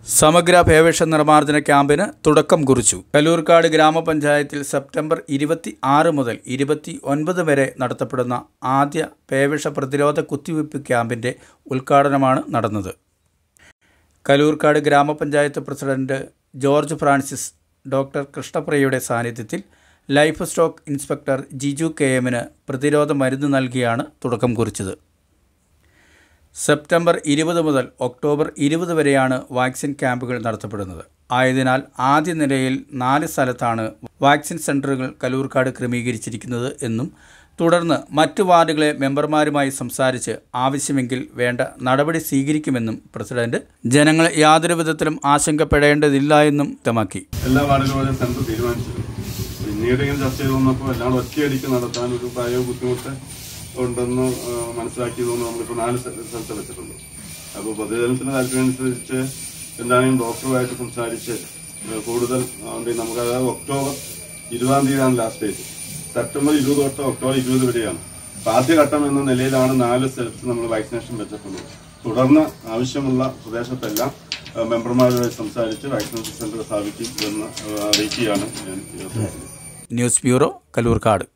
സമഗ്ര ഭേവിഷ നിർമ്മാർജ്ജന ക്യാമ്പിന് തുടക്കം കുറിച്ചു കല്ലൂർക്കാട് ഗ്രാമപഞ്ചായത്തിൽ സെപ്റ്റംബർ ഇരുപത്തി ആറ് മുതൽ ഇരുപത്തി ഒൻപത് വരെ നടത്തപ്പെടുന്ന ആദ്യ പേവിഷ പ്രതിരോധ കുത്തിവയ്പ് ക്യാമ്പിൻ്റെ ഉദ്ഘാടനമാണ് നടന്നത് കലൂർക്കാട് ഗ്രാമപഞ്ചായത്ത് പ്രസിഡന്റ് ജോർജ് ഫ്രാൻസിസ് ഡോക്ടർ കൃഷ്ണപ്രിയയുടെ സാന്നിധ്യത്തിൽ livestock inspector Jiju K എമ്മിന് പ്രതിരോധ മരുന്ന് നൽകിയാണ് തുടക്കം കുറിച്ചത് സെപ്റ്റംബർ ഇരുപത് മുതൽ ഒക്ടോബർ ഇരുപത് വരെയാണ് വാക്സിൻ ക്യാമ്പുകൾ നടത്തപ്പെടുന്നത് ആയതിനാൽ ആദ്യ നിലയിൽ നാല് സ്ഥലത്താണ് വാക്സിൻ സെൻ്ററുകൾ കലൂർക്കാട് ക്രമീകരിച്ചിരിക്കുന്നത് എന്നും തുടർന്ന് മറ്റു വാർഡുകളെ മെമ്പർമാരുമായി സംസാരിച്ച് ആവശ്യമെങ്കിൽ വേണ്ട നടപടി സ്വീകരിക്കുമെന്നും പ്രസിഡന്റ് ജനങ്ങളെ യാതൊരു വിധത്തിലും ആശങ്കപ്പെടേണ്ടതില്ല എന്നും വ്യക്തമാക്കി എല്ലാ വാർഡുകളിലും സെന്റർ തീരുമാനിച്ചിരുന്നു പിന്നീട് ഇങ്ങനെ ചർച്ച ചെയ്ത് വന്നപ്പോൾ എല്ലാം ഒറ്റയടിക്ക് നടത്താൻ ഒരു പ്രായ ബുദ്ധിമുട്ട് ഉണ്ടെന്ന് ആ, മനസ്സിലാക്കിയതുകൊണ്ട് നമ്മളിപ്പോൾ നാല് സ്ഥ- സ്ഥലത്ത് വെച്ചിട്ടുണ്ട് അപ്പോൾ പൊതുജനത്തിന് താല്പര്യമനുസരിച്ച് എന്താണെങ്കിലും ഡോക്ടറുമായിട്ട് സംസാരിച്ച് ആ, കൂടുതൽ ആ, ഉണ്ട്. നമുക്ക് അതായത് ഒക്ടോബർ ഇരുപതാം തീയതിയാണ് ലാസ്റ്റ് ഡേറ്റ് സെപ്റ്റംബർ ഇരുപത് തൊട്ട് ഒക്ടോബർ ഇരുപത് വരെയാണ് അപ്പൊ ആദ്യഘട്ടം എന്ന നിലയിലാണ് നാല് സ്ഥലത്ത് നമ്മൾ വാക്സിനേഷൻ വെച്ചിട്ടുള്ളത് തുടർന്ന് ആവശ്യമുള്ള പ്രദേശത്തെല്ലാം ആ, മെമ്പർമാരുമായി സംസാരിച്ച് വാക്സിനേഷൻ സെന്റർ സ്ഥാപിക്കും എന്ന് ആ, അറിയിക്കുകയാണ് ഞാൻ ഈ അവസരത്തിൽ ന്യൂസ് ബ്യൂറോ കലൂർക്കാട്